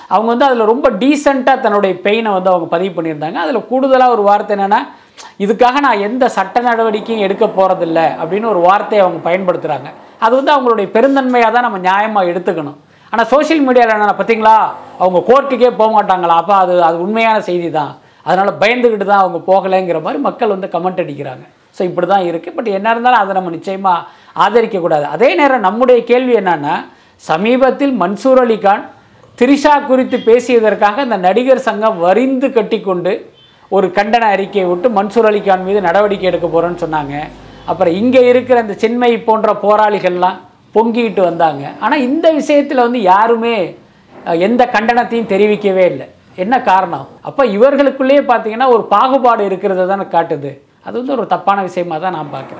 அவங்க வந்து அதில் ரொம்ப டீசெண்டாக தன்னுடைய பெயினை வந்து அவங்க பதிவு பண்ணியிருந்தாங்க அதில் கூடுதலாக ஒரு வார்த்தை என்னென்னா இதுக்காக நான் எந்த சட்ட நடவடிக்கையும் எடுக்க போகிறதில்ல அப்படின்னு ஒரு வார்த்தையை அவங்க பயன்படுத்துகிறாங்க அது வந்து அவங்களுடைய பெருந்தன்மையாக தான் நம்ம நியாயமாக எடுத்துக்கணும் ஆனால் சோஷியல் மீடியாவில் என்ன பார்த்தீங்களா அவங்க கோர்ட்டுக்கே போக மாட்டாங்களா அப்போ அது அது உண்மையான செய்தி தான் அதனால் பயந்துக்கிட்டு தான் அவங்க போகலைங்கிற மாதிரி மக்கள் வந்து கமெண்ட் அடிக்கிறாங்க ஸோ இப்படி தான் இருக்குது பட் என்ன இருந்தாலும் அதை நம்ம நிச்சயமாக ஆதரிக்கக்கூடாது அதே நேரம் நம்முடைய கேள்வி என்னன்னா சமீபத்தில் மன்சூர் அலிகான் திரிஷா குறித்து பேசியதற்காக இந்த நடிகர் சங்கம் வரிந்து கட்டிக்கொண்டு ஒரு கண்டன அறிக்கையை விட்டு மன்சூர் அலிகான் மீது நடவடிக்கை எடுக்க போகிறேன்னு சொன்னாங்க அப்புறம் இங்கே இருக்கிற இந்த சென்மை போன்ற போராளிகள்லாம் பொங்கிட்டு வந்தாங்க ஆனால் இந்த விஷயத்தில் வந்து யாருமே அஹ், எந்த கண்டனத்தையும் தெரிவிக்கவே இல்லை என்ன காரணம் அப்போ இவர்களுக்குள்ளேயே பார்த்தீங்கன்னா ஒரு பாகுபாடு இருக்கிறது தானே காட்டுது அது வந்து ஒரு தப்பான விஷயமா தான் நான் பார்க்குறேன்